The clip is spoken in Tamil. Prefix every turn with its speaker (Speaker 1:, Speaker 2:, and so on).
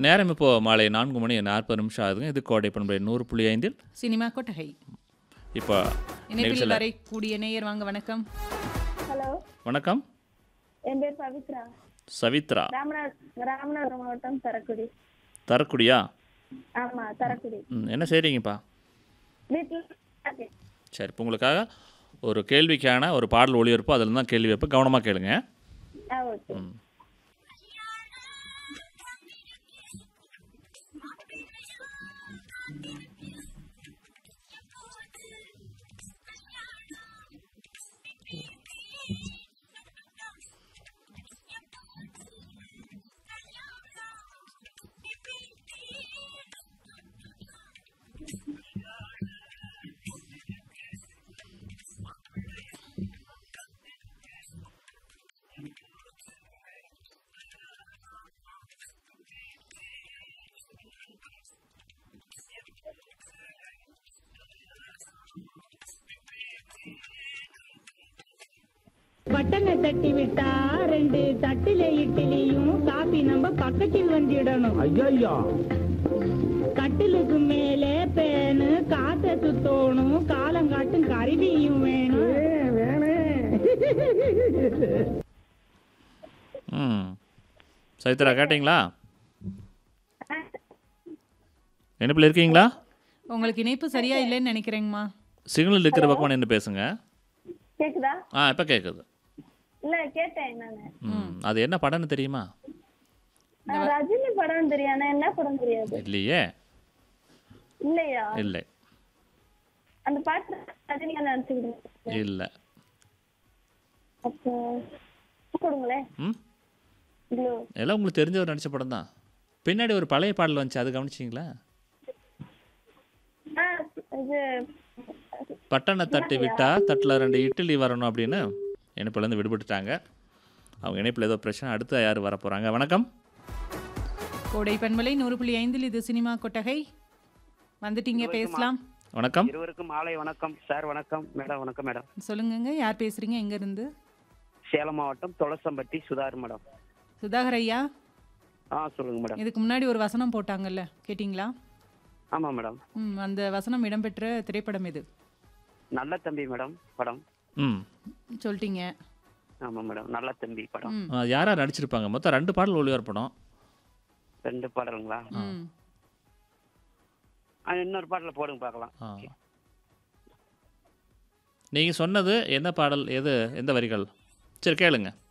Speaker 1: நேரம் இப்போ மாலை நான்கு மணி நாற்பது நிமிஷம் ஆகுதுங்க இது கோடை பண்புரை நூறு புள்ளி ஐந்தில்
Speaker 2: சினிமா கொட்டகை
Speaker 1: இப்போ
Speaker 2: இணைப்பில்
Speaker 1: நிகழ்ச்சியில்
Speaker 2: வரை கூடிய நேயர் வாங்க வணக்கம்
Speaker 3: ஹலோ
Speaker 1: வணக்கம்
Speaker 3: என் பேர் பவித்ரா
Speaker 1: சவித்ரா
Speaker 3: ராமநாத ராமநாதபுரம் மாவட்டம் தரக்குடி
Speaker 1: தரக்குடியா
Speaker 3: ஆமா தரக்குடி
Speaker 1: ம், என்ன செய்கிறீங்கப்பா
Speaker 3: வீட்டில்
Speaker 1: சரி இப்போ உங்களுக்காக ஒரு கேள்விக்கான ஒரு பாடல் ஒளிபரப்பு அதில் தான் கேள்வி வைப்பேன் கவனமாக கேளுங்க
Speaker 3: ஆ ஓகே
Speaker 1: ம்.
Speaker 4: பட்டனை தட்டி விட்டா ரெண்டு தட்டில இட்லியும் காபி நம்ம பக்கத்தில் வந்துடணும்
Speaker 5: ஐயா
Speaker 4: கட்டிலுக்கு மேலே பேனு காத்த சுத்தோணும் காலங்காட்டும் கருவியும் வேணும்
Speaker 1: ம் சவித்ரா கேட்டிங்களா இணைப்பில் இருக்கீங்களா
Speaker 2: உங்களுக்கு இணைப்பு சரியா இல்லைன்னு நினைக்கிறேங்கம்மா
Speaker 1: சிக்னல் இருக்கிற பக்கம் நின்று பேசுங்க
Speaker 3: கேக்குதா
Speaker 1: ஆ இப்போ கேட்குது
Speaker 3: இல்ல கேட்டேன் நானு
Speaker 1: ம் அது என்ன படம்னு தெரியுமா
Speaker 3: ஆ, ரஜினி படம் தெரியும் ஆனா என்ன படம் தெரியாது
Speaker 1: இல்லையே
Speaker 3: இல்லையா
Speaker 1: இல்லை
Speaker 3: அந்த பாட்டு ரஜினி நினைச்சுக்கிட்டு
Speaker 1: இல்லை
Speaker 3: அப்போ கொடுங்களேன்
Speaker 1: ம்
Speaker 3: ப்ளூ
Speaker 1: எல்லாம் உங்களுக்கு தெரிஞ்சவர் நடித்த படம் தான் பின்னாடி ஒரு பழைய பாடல் வந்துச்சு அது கவனிச்சிங்களா
Speaker 3: ஆ இது
Speaker 1: பட்டனை தட்டி விட்டா தட்டில் ரெண்டு இட்லி வரணும் அப்படின்னு இணைப்புலேருந்து விடுபட்டுட்டாங்க அவங்க இணைப்பில் ஏதோ பிரச்சனை அடுத்து யார் வர போகிறாங்க வணக்கம்
Speaker 2: கோடை பண்பலை நூறு புள்ளி ஐந்தில் இது சினிமா கொட்டகை வந்துட்டீங்க பேசலாம்
Speaker 1: வணக்கம்
Speaker 6: இருவருக்கும் மாலை வணக்கம் சார் வணக்கம் மேடம் வணக்கம் மேடம்
Speaker 2: சொல்லுங்கங்க யார் பேசுறீங்க எங்க இருந்து
Speaker 6: சேலம் மாவட்டம் தொளசம்பட்டி சுதார் மேடம்
Speaker 2: சுதாகர் ஐயா
Speaker 6: ஆ சொல்லுங்க மேடம்
Speaker 2: இதுக்கு முன்னாடி ஒரு வசனம் போட்டாங்கல்ல கேட்டிங்களா
Speaker 6: ஆமா மேடம்
Speaker 2: ம் அந்த வசனம் இடம்பெற்ற திரைப்படம் இது
Speaker 6: நல்ல தம்பி மேடம் படம்
Speaker 1: ம்
Speaker 2: சொல்லிட்டீங்க
Speaker 6: ஆமா மேடம் நல்ல தம்பி படம்
Speaker 2: ம்
Speaker 1: ஆ, யார் யார் நடிச்சிருப்பாங்க மொத்தம் ரெண்டு பாடல் ஒளிபரப்பணும்
Speaker 6: ரெண்டு பாடலுங்களா
Speaker 2: ம்
Speaker 6: ஆ, இன்னொரு பாடல போடுங்க பார்க்கலாம்
Speaker 1: ஆ நீங்கள் சொன்னது என்ன பாடல் எது எந்த வரிகள் சரி கேளுங்க